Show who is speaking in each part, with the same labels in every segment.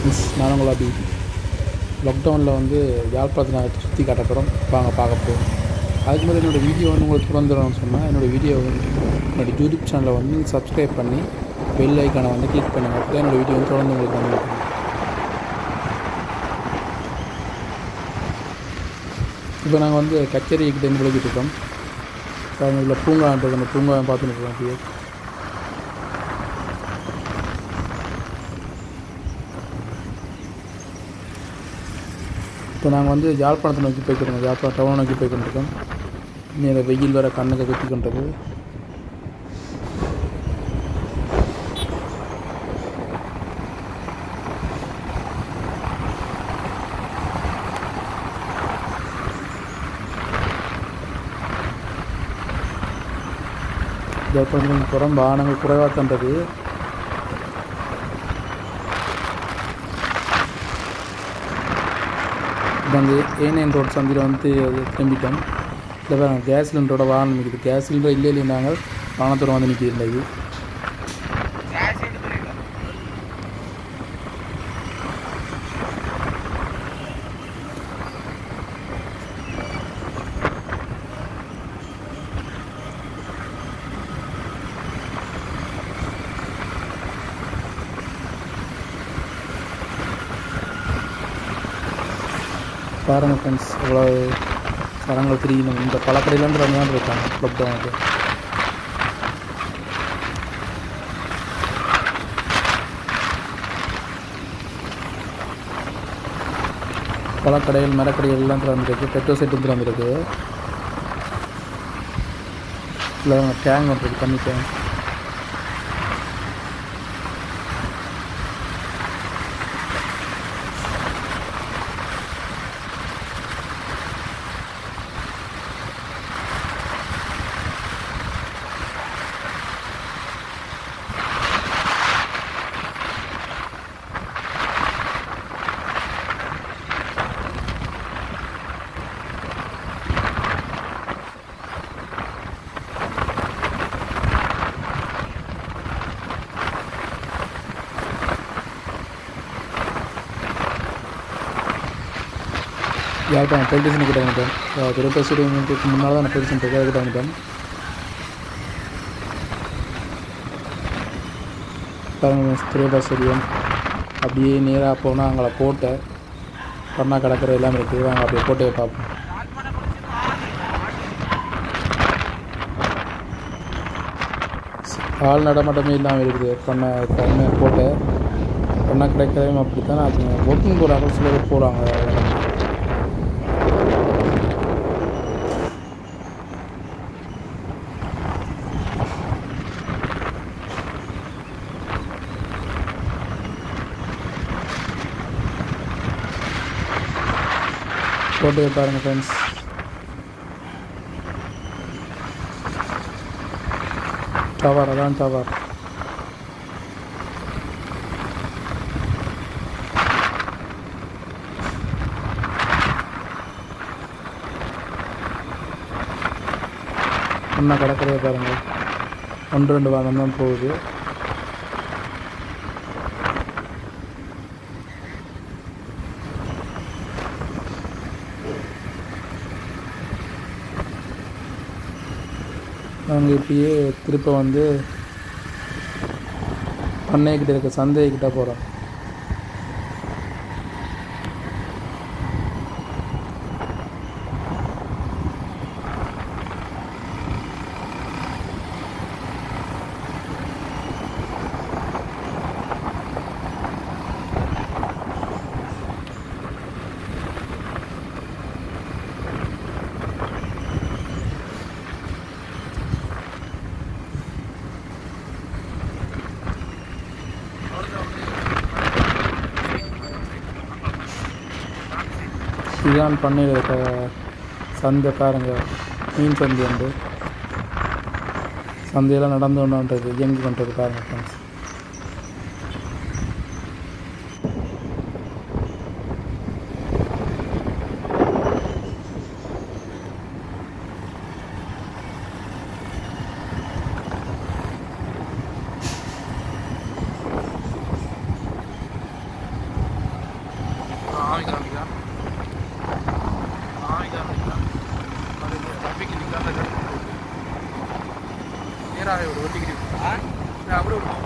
Speaker 1: Miss நான் உங்கள் அபி லாக்டவுனில் வந்து யாழ்ப்பாணத்தை நான் சுற்றி காட்ட போகிறோம் வாங்க பார்க்க போகிறோம் அதுக்கு முதல்ல என்னோடய வீடியோ வந்து உங்களுக்கு திறந்துடணும்னு சொன்னால் என்னோடய வீடியோ வந்து என்னோடய யூடியூப் சேனலை வந்து நீங்கள் சப்ஸ்கிரைப் பண்ணி பெல் ஐக்கானை வந்து கிளிக் பண்ணுங்கள் அப்போ தான் என்னோடய வீடியோ வந்து தொடர்ந்து உங்களுக்கு வந்து இருக்கும். இப்போ நாங்கள் வந்து கச்சேரி கிட்ட இருந்து விளக்கிட்டு இருக்கோம் பாருங்க இதில் பூங்கான்றது அந்த பூங்காவை பார்த்துட்டு இருக்கோம் அப்படியே இப்போ நாங்கள் வந்து யாழ்ப்பாணத்தை நோக்கி போய்க்கிறோம் யாழ்ப்பாணம் டவுனை நோக்கி போய்க்கொண்டிருக்கோம் மேலே வெயில் வர கண்ணுக்கு குத்தி கொண்டது யாழ்ப்பாணத்துக்கு போகிறோம் வாகனங்கள் குறைவாக தண்டது இப்போ வந்து ஏனையன் ரோட் சந்தியில் வந்து அது திரும்பிட்டோம் இல்லை பாருங்க கேஸ் சிலிண்டரோட வாகனம் நிற்குது கேஸ் சிலிண்டர் இல்லை இல்லைன்னாங்க வாகனத்தோட வந்து நிற்கிது இல்லை இது பாருங்கள் ஃப்ரெண்ட்ஸ் இவ்வளோ மரங்கள் திரியும் இந்த பழக்கடையிலேருந்து ரொம்ப தான் இருக்காங்க லாக்டவுனுக்கு பழக்கடைகள் மரக்கடைகள் எல்லாம் திறந்துருக்கு பெட்ரோல் செட்டும் திறந்துருக்கு இல்லை டேங்க் வந்துருக்கு தண்ணி டேங்க் யாழ்ப்பாணம் போலீஸ் ஸ்டேஷன் கிட்ட வந்துட்டேன் திருப்பதி ஸ்டேடியமுக்கு முன்னால் தான் போலீஸ் ஸ்டேஷன் கிட்ட வந்துட்டேன் பாருங்க திருப்பதி ஸ்டேடியம் அப்படியே நேராக போனால் அங்கே கோட்டை பண்ணா கடற்கரை எல்லாம் இருக்குது வாங்க அப்படியே கோட்டையை பார்ப்போம் ஆள் நடமாட்டமே இல்லாமல் இருக்குது பண்ண பண்ண கோட்டை பண்ணா கிடைக்கிறதும் அப்படி தான் அது ஒர்க்கிங் போகிறாங்க சில பேர் போகிறாங்க கோட்டையை பாருங்கள் ஃப்ரெண்ட்ஸ் டவர் அதான் டவர் ஒன்றா கடற்கரையை பாருங்கள் ஒன்று ரெண்டு வாரம் தான் போகுது நாங்கள் இப்படியே திருப்ப வந்து பண்ணைக்கிட்ட இருக்க சந்தைக்கிட்ட போகிறோம் இதுதான் பண்ணையில் இருக்க சந்தை பாருங்க மீன் சந்தை உண்டு சந்தையெல்லாம் நடந்து கொண்டுன்றது இயங்கி கொண்டது பாருங்க ஃப்ரெண்ட்ஸ் ஆமிக்கு ஆரம்பிக்கலாம் ஆமிக்கு ஆரம்பிக்கலாம் அது டிராஃபிக் நிற்காம நேராக ஒரு ஒட்டிக்கிட்டு அப்படியே விடு.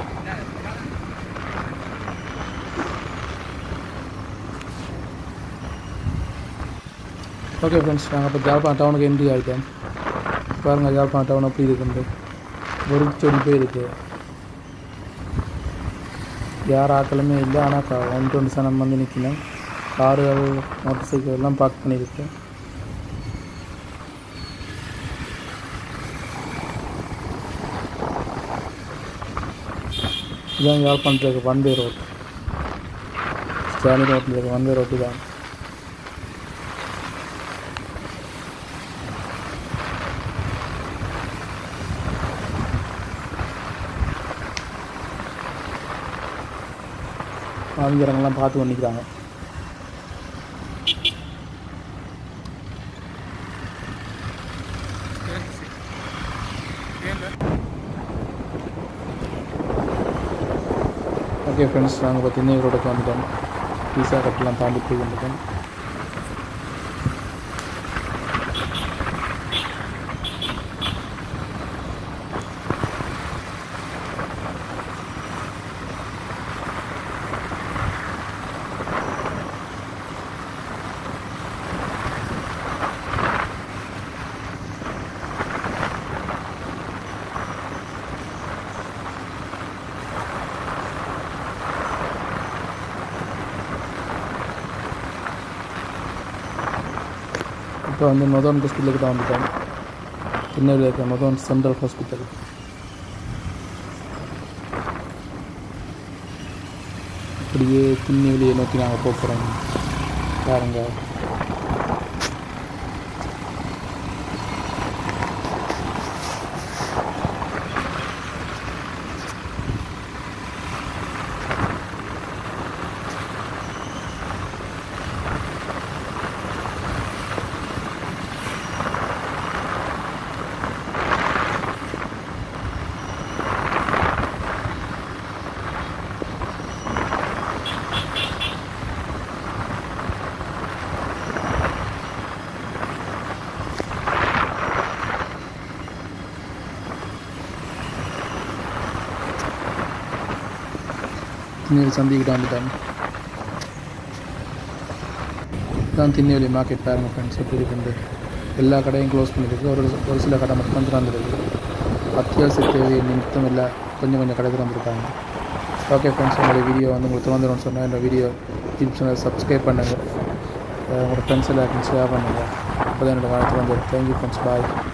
Speaker 1: ஓகே ஃப்ரெண்ட்ஸ் நாங்கள் இப்போ ஜாழ்ப்பாணம் டவுனுக்கு என்ட்ரி ஆகிட்டோம் பாருங்கள் ஜாழ்ப்பாணம் டவுன் எப்படி இருக்குண்டு ஒரு செடி போய் இருக்கு யார் ஆக்களுமே இல்லை ஆனால் ஒன் டுவெண்ட்டி சனம் வந்து நிற்கணும் கார்கள் மோட்டர் சைக்கிள் எல்லாம் பார்க் பண்ணியிருக்கு இதான் யாழ்ப்பாணத்தில் இருக்க ஒன் வே ரோட் ஸ்டாலி ரோட்டில் இருக்க ஒன் வே ரோட்டு தான் ஆவிங்கிறவங்கெல்லாம் பார்த்து பண்ணிக்கிறாங்க ஓகே ஃப்ரெண்ட்ஸ் நாங்கள் இப்போ திண்ணை ரோடுக்கு வந்துட்டோம் பீஸா கட்டெலாம் தாண்டி போய் வந்துட்டோம் இப்போ வந்து மொதன் ஹாஸ்பிட்டலுக்கு தான் வந்துட்டோம் திருநெல்வேலியில் இருக்க மொதன் சென்ட்ரல் ஹாஸ்பிட்டல் அப்படியே திருநெல்வேலியை நோக்கி நாங்கள் போக போகிறோம் பாருங்க திருநெல்வேலி சந்திக்கிட்ட வந்துட்டோம் இதுதான் திருநெல்வேலி மார்க்கெட் பாருங்கள் ஃப்ரெண்ட்ஸ் எப்படி இருக்குது எல்லா கடையும் க்ளோஸ் பண்ணியிருக்கு ஒரு ஒரு சில கடை மட்டும் திறந்துருக்கு அத்தியாவசிய தேவை நிமித்தம் இல்லை கொஞ்சம் கொஞ்சம் கடை திறந்துருக்காங்க ஓகே ஃப்ரெண்ட்ஸ் உங்களுடைய வீடியோ வந்து உங்களுக்கு திறந்துடும் சொன்னால் இந்த வீடியோ யூடியூப் சேனல் சப்ஸ்கிரைப் பண்ணுங்கள் உங்களோட ஃப்ரெண்ட்ஸ் எல்லாருக்கும் ஷேர் பண்ணுங்கள் அப்போ தான் என்னோடய வாழ்த்து வந்து தேங்க்யூ ஃப்ரெண்ட்ஸ் பாய்